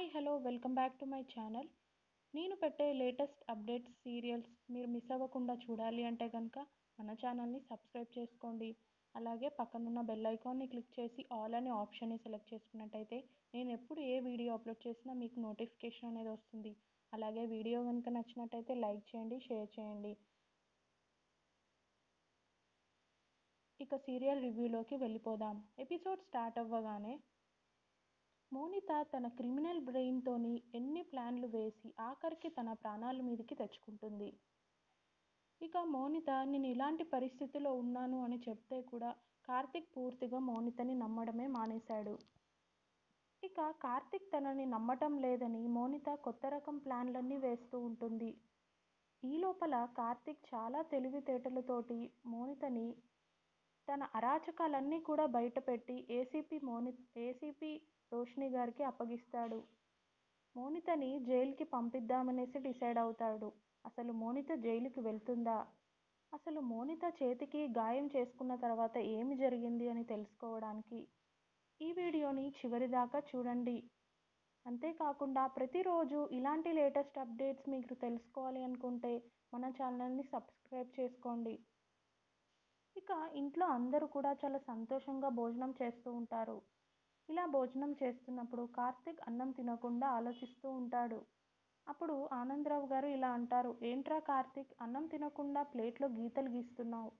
Hello welcome back to my channel నేను పెట్టే latest updates serials మీరు మిస్ అవ్వకుండా చూడాలి అంటే కనుక మన ఛానల్ని సబ్స్క్రైబ్ చేసుకోండి అలాగే పక్కనున్న బెల్ ఐకాన్ని క్లిక్ చేసి ఆల్ అనే ఆప్షన్ని సెలెక్ట్ చేసుకున్నట్టయితే నేను ఎప్పుడు ఏ వీడియో అప్లోడ్ చేసినా మీకు నోటిఫికేషన్ అనేది వస్తుంది అలాగే వీడియో కనుక నచ్చినట్టయితే లైక్ చేయండి షేర్ చేయండి ఇక సీరియల్ రివ్యూలోకి వెళ్ళిపోదాం ఎపిసోడ్ స్టార్ట్ అవ్వగానే మోనిత తన క్రిమినల్ బ్రెయిన్తోని ఎన్ని ప్లాన్లు వేసి ఆఖరికి తన ప్రాణాల మీదకి తెచ్చుకుంటుంది ఇక మోనిత నేను ఇలాంటి పరిస్థితిలో ఉన్నాను అని చెప్తే కూడా కార్తిక్ పూర్తిగా మోనితని నమ్మడమే మానేశాడు ఇక కార్తిక్ తనని నమ్మటం లేదని మోనిత కొత్త రకం ప్లాన్లన్నీ వేస్తూ ఉంటుంది ఈ లోపల కార్తిక్ చాలా తెలివితేటలతోటి మోనితని తన అరాచకాలన్నీ కూడా బయటపెట్టి ఏసీపీ మోని ఏసీపీ రోషిని గారికి అప్పగిస్తాడు మోనితని జైలుకి పంపిద్దామనేసి డిసైడ్ అవుతాడు అసలు మోనిత జైలుకి వెళ్తుందా అసలు మోనిత చేతికి గాయం చేసుకున్న తర్వాత ఏమి జరిగింది అని తెలుసుకోవడానికి ఈ వీడియోని చివరి దాకా చూడండి అంతేకాకుండా ప్రతిరోజు ఇలాంటి లేటెస్ట్ అప్డేట్స్ మీకు తెలుసుకోవాలి అనుకుంటే మన ఛానల్ని సబ్స్క్రైబ్ చేసుకోండి ఇక ఇంట్లో అందరూ కూడా చాలా సంతోషంగా భోజనం చేస్తూ ఉంటారు ఇలా భోజనం చేస్తున్నప్పుడు కార్తిక్ అన్నం తినకుండా ఆలోచిస్తూ ఉంటాడు అప్పుడు ఆనందరావు గారు ఇలా అంటారు ఏంట్రా కార్తిక్ అన్నం తినకుండా ప్లేట్లో గీతలు గీస్తున్నావు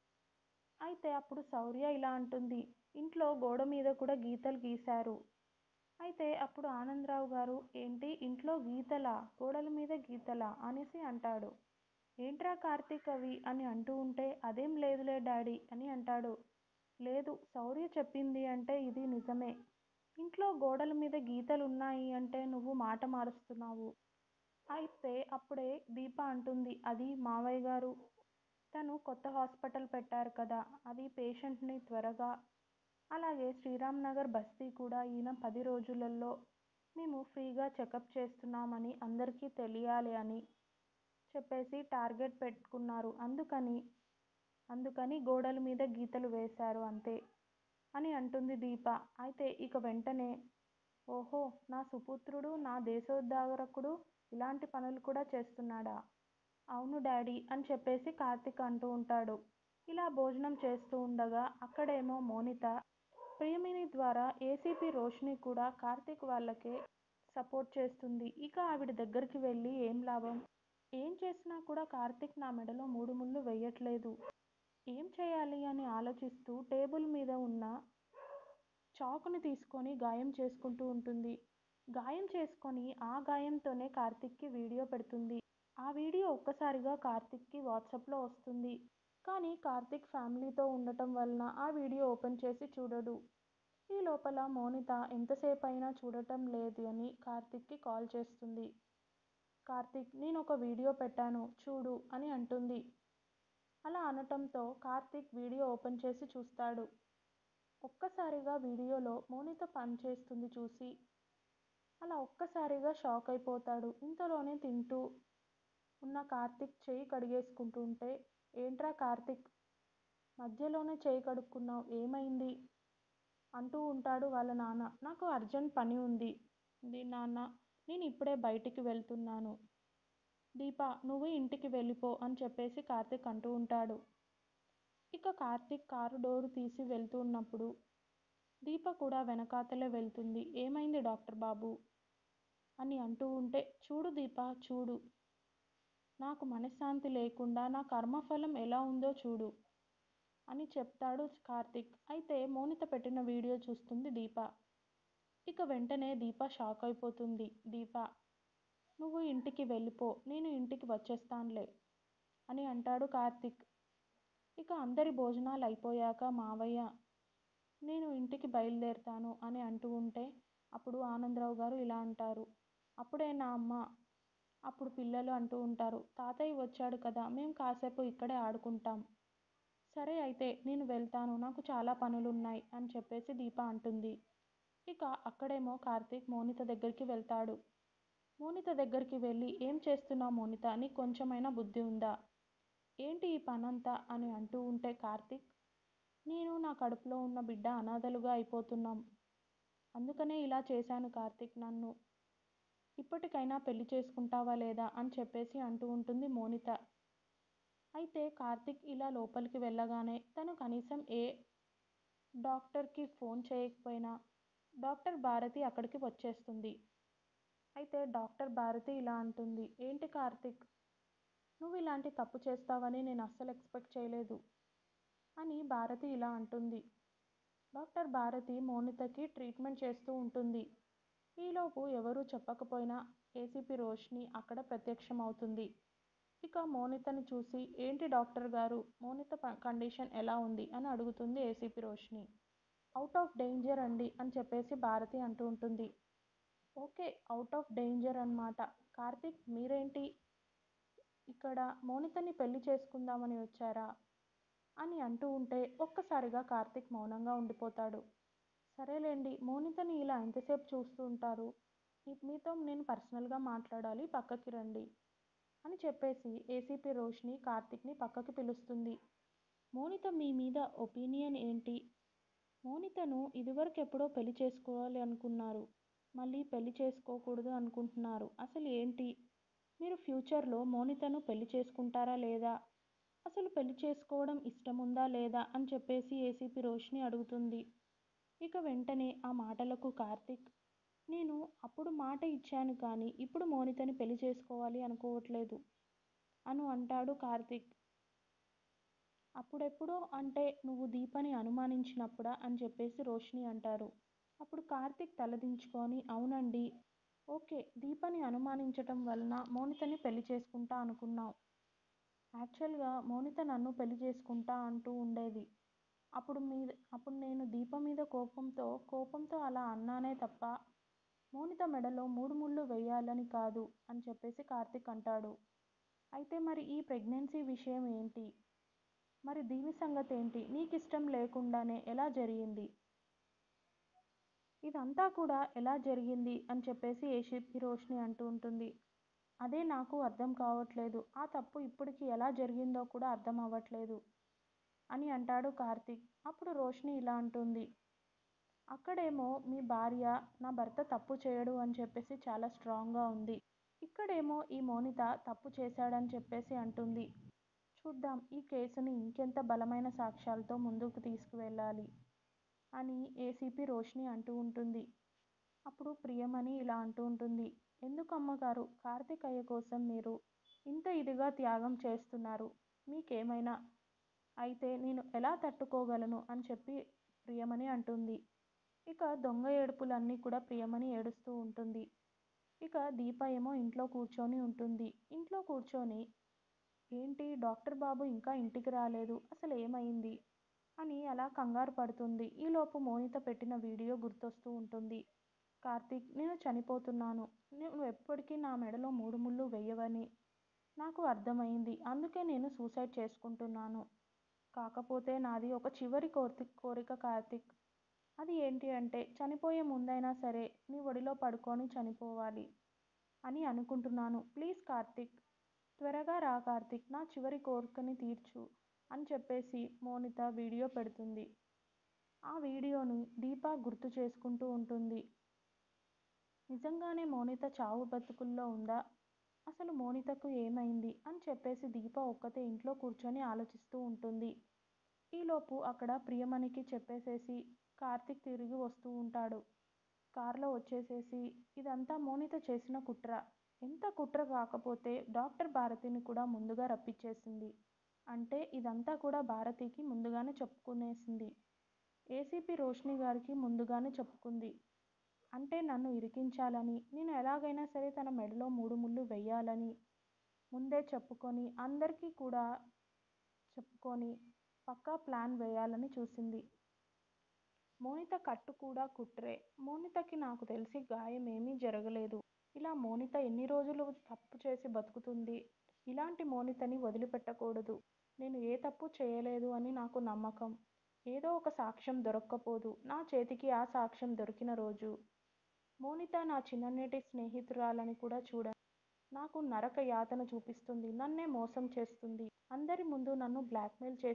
అయితే అప్పుడు శౌర్య ఇలా అంటుంది ఇంట్లో గోడ మీద కూడా గీతలు గీశారు అయితే అప్పుడు ఆనందరావు గారు ఏంటి ఇంట్లో గీతల గోడల మీద గీతల అనేసి అంటాడు ఏంట్రా కార్తీక్ అవి అని అంటూ ఉంటే అదేం లేదులే డాడీ అని అంటాడు లేదు శౌర్య చెప్పింది అంటే ఇది నిజమే ఇంట్లో గోడల మీద గీతలు ఉన్నాయి అంటే నువ్వు మాట మారుస్తున్నావు అయితే అప్పుడే దీప అంటుంది అది మావయ్య గారు తను కొత్త హాస్పిటల్ పెట్టారు కదా అది పేషెంట్ని త్వరగా అలాగే శ్రీరామ్ నగర్ బస్తీ కూడా ఈయన పది రోజులలో మేము ఫ్రీగా చెకప్ చేస్తున్నామని అందరికీ తెలియాలి అని చెప్పేసి టార్గెట్ పెట్టుకున్నారు అందుకని అందుకని గోడల మీద గీతలు వేశారు అంతే అని అంటుంది దీప అయితే ఇక వెంటనే ఓహో నా సుపుత్రుడు నా దేశోద్ధారకుడు ఇలాంటి పనులు కూడా చేస్తున్నాడా అవును డాడీ అని చెప్పేసి కార్తిక్ అంటూ ఉంటాడు ఇలా భోజనం చేస్తూ ఉండగా అక్కడేమో మోనిత ప్రియమిని ద్వారా ఏసీపీ రోషిని కూడా కార్తిక్ వాళ్ళకే సపోర్ట్ చేస్తుంది ఇక ఆవిడ దగ్గరికి వెళ్ళి ఏం లాభం ఏం చేసినా కూడా కార్తిక్ నా మెడలో మూడు ముళ్ళు వేయట్లేదు ఏం చేయాలి అని ఆలోచిస్తూ టేబుల్ మీద ఉన్న చాకుని తీసుకొని గాయం చేసుకుంటూ ఉంటుంది గాయం చేసుకొని ఆ గాయంతోనే కార్తిక్కి వీడియో పెడుతుంది ఆ వీడియో ఒక్కసారిగా కార్తిక్కి వాట్సాప్లో వస్తుంది కానీ కార్తిక్ ఫ్యామిలీతో ఉండటం వలన ఆ వీడియో ఓపెన్ చేసి చూడడు ఈ లోపల మోనిత ఎంతసేపు అయినా చూడటం లేదు అని కార్తిక్కి కాల్ చేస్తుంది కార్తిక్ నేను ఒక వీడియో పెట్టాను చూడు అని అంటుంది అలా అనటంతో కార్తిక్ వీడియో ఓపెన్ చేసి చూస్తాడు ఒక్కసారిగా వీడియోలో మోనిత పనిచేస్తుంది చూసి అలా ఒక్కసారిగా షాక్ అయిపోతాడు ఇంతలోనే తింటూ ఉన్న కార్తిక్ చేయి కడిగేసుకుంటూ ఉంటే ఏంట్రా కార్తిక్ మధ్యలోనే చేయి కడుక్కున్నావు ఏమైంది అంటూ ఉంటాడు వాళ్ళ నాన్న నాకు అర్జెంట్ పని ఉంది నాన్న నేను ఇప్పుడే బయటికి వెళ్తున్నాను దీప నువ్వు ఇంటికి వెళ్ళిపో అని చెప్పేసి కార్తిక్ అంటూ ఉంటాడు ఇక కార్తిక్ కారు డోరు తీసి వెళ్తూ ఉన్నప్పుడు దీప కూడా వెనకాతలే వెళ్తుంది ఏమైంది డాక్టర్ బాబు అని అంటూ ఉంటే చూడు దీప చూడు నాకు మనశ్శాంతి లేకుండా నా కర్మఫలం ఎలా ఉందో చూడు అని చెప్తాడు కార్తిక్ అయితే మోనిత పెట్టిన వీడియో చూస్తుంది దీప ఇక వెంటనే దీప షాక్ అయిపోతుంది దీప నువ్వు ఇంటికి వెళ్ళిపో నేను ఇంటికి వచ్చేస్తానులే అని అంటాడు కార్తిక్ ఇక అందరి భోజనాలు అయిపోయాక మావయ్య నేను ఇంటికి బయలుదేరుతాను అని అంటూ ఉంటే అప్పుడు ఆనందరావు గారు ఇలా అంటారు అప్పుడే నా అమ్మ అప్పుడు పిల్లలు అంటూ ఉంటారు తాతయ్య వచ్చాడు కదా మేము కాసేపు ఇక్కడే ఆడుకుంటాం సరే అయితే నేను వెళ్తాను నాకు చాలా పనులున్నాయి అని చెప్పేసి దీప అంటుంది ఇక అక్కడేమో కార్తీక్ మోనిత దగ్గరికి వెళ్తాడు మోనిత దగ్గరికి వెళ్ళి ఏం చేస్తున్నావు మోనిత నీకు కొంచెమైనా బుద్ధి ఉందా ఏంటి ఈ పనంతా అని అంటూ ఉంటే కార్తీక్ నేను నా కడుపులో ఉన్న బిడ్డ అనాథలుగా అయిపోతున్నాం అందుకనే ఇలా చేశాను కార్తీక్ నన్ను ఇప్పటికైనా పెళ్లి చేసుకుంటావా లేదా అని చెప్పేసి అంటూ ఉంటుంది మోనిత. అయితే కార్తీక్ ఇలా లోపలికి వెళ్ళగానే తను కనీసం ఏ డాక్టర్కి ఫోన్ చేయకపోయినా డాక్టర్ భారతి అక్కడికి వచ్చేస్తుంది. అయితే డాక్టర్ భారతి ఇలా అంటుంది. ఏంటి కార్తీక్! నువ్వు ఇలాంటి తప్పు చేస్తావని నేను అస్సలు ఎక్స్పెక్ట్ చేయలేదు అని భారతి ఇలా అంటుంది. డాక్టర్ భారతి మోనితకి ట్రీట్మెంట్ చేస్తూ ఉంటుంది. ఈలోపు ఎవరూ చెప్పకపోయినా ఏసీపీ రోష్ని అక్కడ ప్రత్యక్షమవుతుంది. ఇక మోనితని చూసి ఏంటి డాక్టర్ గారూ! మోనిత కండిషన్ ఎలా ఉంది? అని అడుగుతుంది ACP Roshni. Out of danger అండీ అని చెప్పేసి భారతి అంటూ ఉంటుంది. ఓకే అవుట్ ఆఫ్ డేంజర్ అన్నమాట. కార్తీక్ మీరేంటి ఇక్కడ మోనితని పెళ్లి చేసుకుందామని వచ్చారా? అని అంటూ ఉంటే ఒక్కసారిగా కార్తీక్ మౌనంగా ఉండిపోతాడు. సరేలెండి మోనితని ఇలా ఎంతసేపు చూస్తూ ఉంటారు? మీతో నేను పర్సనల్గా మాట్లాడాలి పక్కకి రండి అని చెప్పేసి ఏసీపీ రోష్ని కార్తీక్ ని పక్కకి పిలుస్తుంది. మోనిత మీ మీద ఒపీనియన్ ఏంటి? మోనితను ఇదివరకెప్పుడో పెళ్లి చేసుకోవాలి అనుకున్నారు. మళ్ళీ పెళ్లి చేసుకోకూడదు అనుకుంటున్నారు. అసలు ఏంటి? మీరు ఫ్యూచర్లో మోనితను పెళ్లి చేసుకుంటారా లేదా? అసలు పెళ్లి చేసుకోవడం ఇష్టముందా లేదా అని చెప్పేసి ఏసీపీ రోష్ని అడుగుతుంది. ఇక వెంటనే ఆ మాటలకు కార్తీక్ నేను అప్పుడు మాట ఇచ్చాను కానీ ఇప్పుడు మోనితని పెళ్లి చేసుకోవాలి అనుకోవట్లేదు అను అంటాడు కార్తీక్. అప్పుడెప్పుడో అంటే నువ్వు దీపని అనుమానించినప్పుడా అని చెప్పేసి రోష్ని అంటారు. అప్పుడు కార్తీక్ తలదించుకుని అవునండీ ఓకే దీపని అనుమానించటం వలన మోనితని పెళ్లి చేసుకుంటా అనుకున్నావ్. యాక్చువల్ గా మోనిత నన్ను పెళ్లి చేసుకుంటా అంటూ ఉండేది. అప్పుడు నేను దీప మీద కోపంతో కోపంతో అలా అన్నానే తప్ప మోనిత మెడలో మూడు ముళ్ళు వెయ్యాలని కాదు అని చెప్పేసి కార్తీక్ అంటాడు. అయితే మరి ఈ ప్రెగ్నెన్సీ విషయం ఏంటి? మరి దీని సంగతేంటి? నీకిష్టం లేకుండానే ఎలా జరిగింది? ఇదంతా కూడా ఎలా జరిగింది అని చెప్పేసి ఏసీపీ రోష్ని అంటూ ఉంటుంది. అదే నాకూ అర్థం కావట్లేదు. ఆ తప్పు ఇప్పటికి ఎలా జరిగిందో కూడా అర్థం అవ్వట్లేదు అని అంటాడు కార్తీక్. అప్పుడు రోష్ని ఇలా అంటుంది. అక్కడేమో మీ భార్య నా భర్త తప్పు చేయడు అని చెప్పేసి చాలా స్ట్రాంగ్ గా ఉంది. ఇక్కడేమో ఈ మోనిత తప్పు చేశాడని చెప్పేసి అంటుంది. చూద్దాం ఈ కేసుని ఇంకెంత బలమైన సాక్ష్యాలతో ముందుకు తీసుకువెళ్ళాలి అని ఏసీపీ రోష్ని అంటూ ఉంటుంది. అప్పుడు ప్రియమణి ఇలా అంటూ ఉంటుంది. ఎందుకు అమ్మగారూ! కార్తీక్ అయ్య కోసం మీరు ఇంత ఇదిగా త్యాగం చేస్తున్నారు. మీకేమైనా అయితే నేను ఎలా తట్టుకోగలను అని చెప్పి ప్రియమణి అంటుంది. ఇక దొంగ ఏడుపులన్నీ కూడా ప్రియమణి ఏడుస్తూ ఉంటుంది. ఇక దీప ఏమో ఇంట్లో కూర్చొని ఉంటుంది. ఇంట్లో కూర్చొని ఏంటి డాక్టర్ బాబు ఇంకా ఇంటికి రాలేదు. అసలు ఏమయింది? అని అలా కంగారు పడుతుంది. ఈలోపు మోనిత పెట్టిన వీడియో గుర్తొస్తూ ఉంటుంది. కార్తీక్ నేను చనిపోతున్నాను. నువ్వెప్పటికీ నా మెడలో మూడు ముళ్ళు వెయ్యవని నాకు అర్థమయింది. అందుకే నేను సూసైడ్ చేసుకుంటున్నాను. కాకపోతే నాది ఒక చివరి కోరిక కార్తీక్. అది ఏంటి అంటే చనిపోయే ముందైనా సరే నీ ఒడిలో పడుకొని చనిపోవాలి అని అనుకుంటున్నాను. ప్లీజ్ కార్తీక్! త్వరగా రా కార్తీక్! నా చివరి కోర్కెని తీర్చు అని చెప్పేసి మోనిత వీడియో పెడుతుంది. ఆ వీడియోని దీప గుర్తు చేసుకుంటూ ఉంటుంది. నిజంగానే మోనిత చావు బతుకుల్లో ఉందా? అసలు మోనితకు ఏమయింది? అని చెప్పేసి దీప ఒక్కతే ఇంట్లో కూర్చొని ఆలోచిస్తూ ఉంటుంది. ఈలోపు అక్కడ ప్రియమణికి చెప్పేసేసి కార్తీక్ తిరిగి వస్తూ ఉంటాడు. కార్లో వచ్చేసేసి ఇదంతా మోనిత చేసిన కుట్ర. ఎంత కుట్ర కాకపోతే డాక్టర్ భారతిని కూడా ముందుగా రప్పించేసింది. అంటే ఇదంతా కూడా భారతికి ముందుగానే చెప్పుకునేసింది. ఏసీపీ రోష్ని గారికి ముందుగానే చెప్పుకుంది. అంటే నన్ను ఇరికించాలని నేను ఎలాగైనా సరే తన మెడలో మూడు ముళ్ళు వెయ్యాలని ముందే చెప్పుకొని అందరికీ కూడా చెప్పుకొని పక్కా ప్లాన్ వేయాలని చూసింది. మోనిత కట్టు కూడా కుట్రే. మోనితకి నాకు తెలిసి గాయం ఏమీ జరగలేదు. ఇలా మోనిత ఎన్ని రోజులు తప్పు చేసి బతుకుతుంది? ఇలాంటి మోనితని వదిలిపెట్టకూడదు. నేను ఏ తప్పూ చేయలేదు అని నాకు నమ్మకం. ఏదో ఒక సాక్ష్యం దొరక్కపోదు. నా చేతికి ఆ సాక్ష్యం దొరికిన రోజు మోనిత నా చిన్ననాటి స్నేహితురాలని కూడా చూడను. నాకు నరక యాతన చూపిస్తుంది. నన్నే మోసం చేస్తుంది. అందరి ముందు నన్ను బ్లాక్ మెయిల్ చేసింది.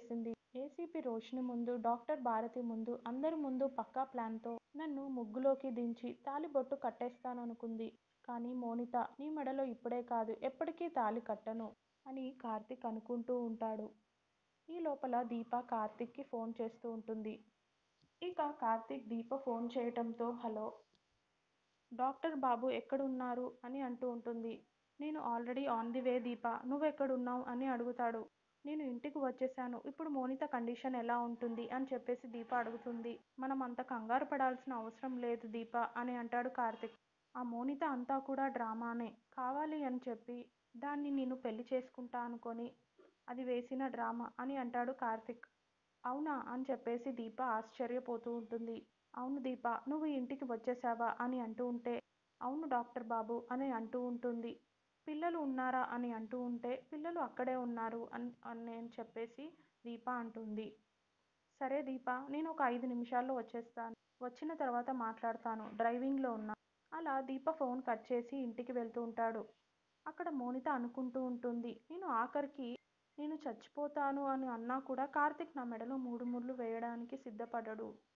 ఏసీపీ రోషిని ముందు, డాక్టర్ భారతి ముందు, అందరి ముందు పక్కా ప్లాన్తో నన్ను ముగ్గులోకి దించి తాళిబొట్టు కట్టేస్తాననుకుంది. కానీ మోనిత నీ మెడలో ఇప్పుడే కాదు ఎప్పటికీ తాళి కట్టను అని కార్తీక్ అనుకుంటూ ఉంటాడు. ఈ లోపల దీప కార్తీక్ కి ఫోన్ చేస్తూ ఉంటుంది. ఇక కార్తీక్ దీప ఫోన్ చేయటంతో హలో! డాక్టర్ బాబు ఎక్కడున్నారు అని అంటూ ఉంటుంది. నేను already on the way Deepa! నువ్వెక్కడున్నావ్ అని అడుగుతాడు. నేను ఇంటికి వచ్చేశాను. ఇప్పుడు మోనిత కండిషన్ ఎలా ఉంటుంది? అని చెప్పేసి దీప అడుగుతుంది. మనం అంత కంగారు పడాల్సిన అవసరం లేదు దీపా అని అంటాడు కార్తీక్. ఆ మోనిత అంతా కూడా డ్రామానే. కావాలి అని చెప్పి దాన్ని నేను పెళ్ళి చేసుకుంటా అనుకొని అది వేసిన డ్రామా అని అంటాడు కార్తీక్. అవునా అని చెప్పేసి దీప ఆశ్చర్యపోతూ ఉంటుంది. అవును దీపా! నువ్వు ఇంటికి వచ్చేశావా అని అంటూ ఉంటే అవును డాక్టర్ బాబూ అని అంటూ ఉంటుంది. పిల్లలు ఉన్నారా అని అంటూ ఉంటే పిల్లలు అక్కడే ఉన్నారు అని చెప్పేసి దీప అంటుంది. సరే దీపా! నేను ఒక ఐదు నిమిషాల్లో వచ్చేస్తాను. వచ్చిన తర్వాత మాట్లాడతాను డ్రైవింగ్ లో ఉన్నాను. అలా దీప ఫోన్ కట్ చేసి ఇంటికి వెళ్తూ ఉంటాడు. అక్కడ మోనిత అనుకుంటూ ఉంటుంది. నేను ఆఖరికి నేను చచ్చిపోతాను అని అన్నా కూడా కార్తీక్ నా మెడలో మూడు ముళ్ళు వేయడానికి సిద్ధపడడు.